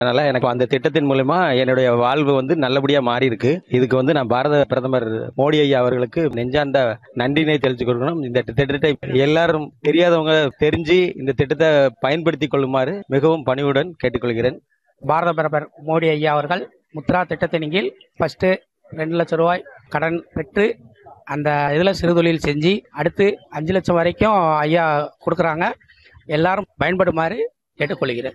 அதனால எனக்கு அந்த திட்டத்தின் மூலமா என்னுடைய வாழ்வு வந்து நல்லபடியா மாறி இருக்கு இதுக்கு வந்து நான் பாரத பிரதமர் மோடி ஐயா அவர்களுக்கு நெஞ்சார்ந்த நன்றினை தெரிவித்துக் கொள்ளணும் இந்த திட்டத்தை எல்லாரும் தெரியாதவங்க தெரிஞ்சு இந்த திட்டத்தை பயன்படுத்தி கொள்ளுமாறு மிகவும் பணிவுடன் கேட்டுக்கொள்கிறேன் பாரத பிரதமர் மோடி ஐயா அவர்கள் முத்ரா திட்டத்தின் கீழ் ஃபர்ஸ்ட் ரெண்டு லட்சம் ரூபாய் கடன் பெற்று அந்த இதில் சிறுதொழில் செஞ்சு அடுத்து அஞ்சு லட்சம் வரைக்கும் ஐயா கொடுக்குறாங்க எல்லாரும் பயன்படுமாறு கேட்டுக்கொள்கிறேன்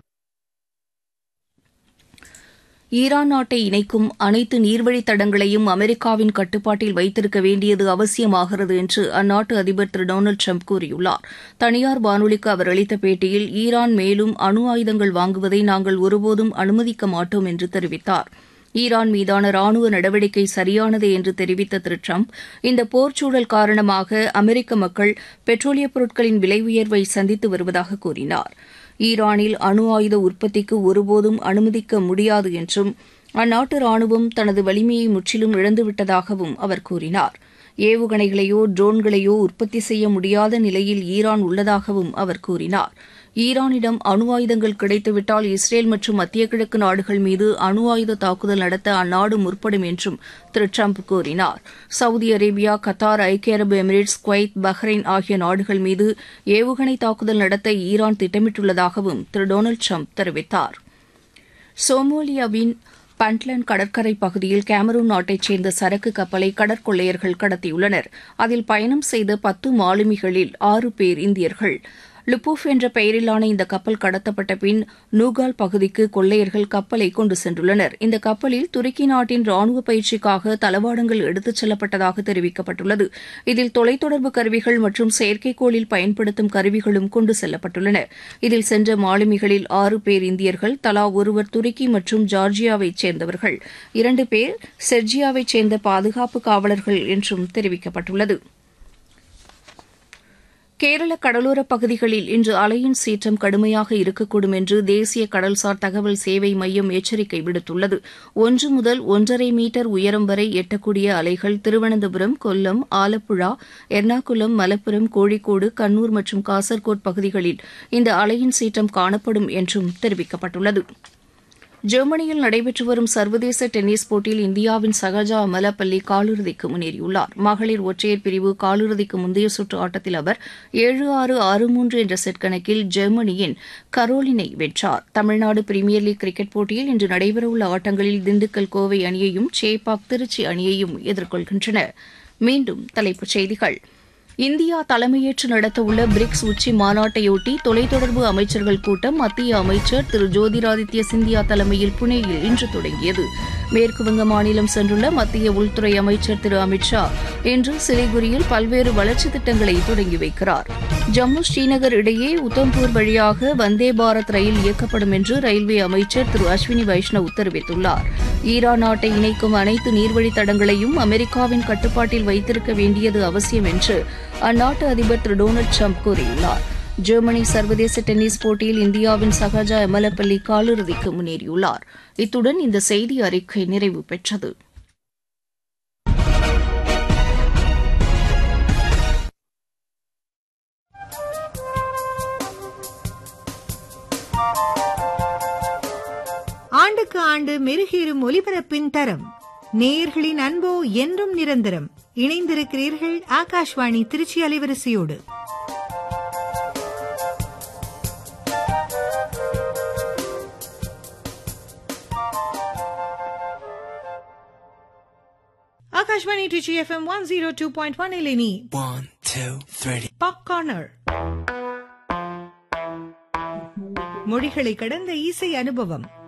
ஈரான் நாட்டை இணைக்கும் அனைத்து நீர்வழித் தடங்களையும் அமெரிக்காவின் கட்டுப்பாட்டில் வைத்திருக்க வேண்டியது அவசியமாகிறது என்று அந்நாட்டு அதிபர் திரு டொனால்டு ட்ரம்ப் கூறியுள்ளார் தனியார் வானொலிக்கு அவர் அளித்த பேட்டியில் ஈரான் மேலும் அணு ஆயுதங்கள் வாங்குவதை நாங்கள் ஒருபோதும் அனுமதிக்க மாட்டோம் என்று தெரிவித்தார் ஈரான் மீதான ராணுவ நடவடிக்கை சரியானதே என்று தெரிவித்த திரு ட்ரம்ப் இந்த போர்ச்சூழல் காரணமாக அமெரிக்க மக்கள் பெட்ரோலியப் பொருட்களின் விலை உயர்வை சந்தித்து வருவதாக கூறினார் ஈரானில் அணு ஆயுத உற்பத்திக்கு ஒருபோதும் அனுமதிக்க முடியாது என்றும் அந்நாட்டு ராணுவம் தனது வலிமையை முற்றிலும் இழந்துவிட்டதாகவும் அவர் கூறினார் ஏவுகணைகளையோ ட்ரோன்களையோ உற்பத்தி செய்ய முடியாத நிலையில் ஈரான் உள்ளதாகவும் அவர் கூறினார் ஈரானிடம் அணு ஆயுதங்கள் கிடைத்துவிட்டால் இஸ்ரேல் மற்றும் மத்திய கிழக்கு நாடுகள் மீது அணு ஆயுத தாக்குதல் நடத்த அந்நாடு முற்படும் என்றும் திரு ட்ரம்ப் கூறினார் சவுதி அரேபியா கத்தார் ஐக்கிய அரபு எமிரேட்ஸ் குவைத் பஹ்ரைன் ஆகிய நாடுகள் மீது ஏவுகணை தாக்குதல் நடத்த ஈரான் திட்டமிட்டுள்ளதாகவும் திரு டொனால்டு ட்ரம்ப் தெரிவித்தார் சோமாலியாவின் பண்ட்லன் கடற்கரை பகுதியில் கேமரூன் நாட்டைச் சேர்ந்த சரக்கு கப்பலை கடற்கொள்ளையர்கள் கடத்தியுள்ளனர் அதில் பயணம் செய்த பத்து மாலுமிகளில் ஆறு பேர் இந்தியர்கள் லுபூஃப் என்ற பெயரிலான இந்த கப்பல் கடத்தப்பட்ட பின் நூகால் பகுதிக்கு கொள்ளையர்கள் கப்பலை கொண்டு சென்றுள்ளனர் இந்த கப்பலில் துருக்கி நாட்டின் ராணுவ பயிற்சிக்காக தளவாடங்கள் எடுத்துச் செல்லப்பட்டதாக தெரிவிக்கப்பட்டுள்ளது இதில் தொலைத்தொடர்பு கருவிகள் மற்றும் செயற்கைக்கோளில் பயன்படுத்தும் கருவிகளும் கொண்டு செல்லப்பட்டுள்ளன இதில் சென்ற மாலுமிகளில் ஆறு பேர் இந்தியர்கள் தலா ஒருவர் துருக்கி மற்றும் ஜார்ஜியாவைச் சேர்ந்தவர்கள் இரண்டு பேர் செர்ஜியாவைச் சேர்ந்த பாதுகாப்பு காவலர்கள் என்றும் தெரிவிக்கப்பட்டுள்ளது கேரள கடலோரப் பகுதிகளில் இன்று அலையின் சீற்றம் கடுமையாக இருக்கக்கூடும் என்று தேசிய கடல்சார் தகவல் சேவை மையம் எச்சரிக்கை விடுத்துள்ளது ஒன்று முதல் ஒன்றரை மீட்டர் உயரம் வரை எட்டக்கூடிய அலைகள் திருவனந்தபுரம் கொல்லம் ஆலப்புழா எர்ணாகுளம் மலப்புரம் கோழிக்கோடு கண்ணூர் மற்றும் காசர்கோட் பகுதிகளில் இந்த அலையின் சீற்றம் காணப்படும் என்றும் தெரிவிக்கப்பட்டுள்ளது ஜெர்மனியில் நடைபெற்று வரும் சர்வதேச டென்னிஸ் போட்டியில் இந்தியாவின் சகஜா அமலப்பள்ளி காலிறுதிக்கு முன்னேறியுள்ளார் மகளிர் ஒற்றையர் பிரிவு காலிறுதிக்கு முந்தைய சுற்று ஆட்டத்தில் அவர் ஏழு ஆறு ஆறு மூன்று என்ற செட் கணக்கில் ஜெர்மனியின் கரோலினை வென்றார் தமிழ்நாடு பிரீமியர் லீக் கிரிக்கெட் போட்டியில் இன்று நடைபெறவுள்ள ஆட்டங்களில் திண்டுக்கல் கோவை அணியையும் சேப்பாக் திருச்சி அணியையும் எதிர்கொள்கின்றன மீண்டும் தலைப்புச் செய்திகள் இந்தியா தலைமையேற்று நடத்தவுள்ள பிரிக்ஸ் உச்சி மாநாட்டையொட்டி தொலைத்தொடர்பு அமைச்சர்கள் கூட்டம் மத்திய அமைச்சர் திரு ஜோதிராதித்ய சிந்தியா தலைமையில் புனேயில் இன்று தொடங்கியது மேற்குவங்க மாநிலம் சென்றுள்ள மத்திய உள்துறை அமைச்சர் திரு அமித் ஷா இன்று சிலிகுரியில் பல்வேறு வளர்ச்சித் திட்டங்களை தொடங்கி வைக்கிறார் ஜம்மு ஸ்ரீநகர் இடையே உத்தம்பூர் வழியாக வந்தே பாரத் ரயில் இயக்கப்படும் என்று ரயில்வே அமைச்சர் திரு அஸ்வினி வைஷ்ணவ் தெரிவித்துள்ளார் ஈரான் நாட்டை இணைக்கும் அனைத்து நீர்வழித் தடங்களையும் அமெரிக்காவின் கட்டுப்பாட்டில் வைத்திருக்க வேண்டியது அவசியம் என்று அந்நாட்டு அதிபர் திரு டொனால்டு ட்ரம்ப் கூறியுள்ளார் ஜெர்மனி சர்வதேச டென்னிஸ் போட்டியில் இந்தியாவின் சகஜா எமலப்பள்ளி காலிறுதிக்கு முன்னேறியுள்ளார் இத்துடன் இந்த செய்தி அறிக்கை நிறைவு பெற்றது ஆண்டுக்கு ஆண்டு மெருகேறும் ஒலிபரப்பின் தரம் நேயர்களின் அன்போ என்றும் நிரந்தரம் இணைந்திருக்கிறீர்கள் ஆகாஷ்வாணி திருச்சி அலைவரிசையோடு Akashvani Tiruchi FM one zero two point one இலினி One, two, three. Pop corner மொழிகளை கடந்த இசை அனுபவம்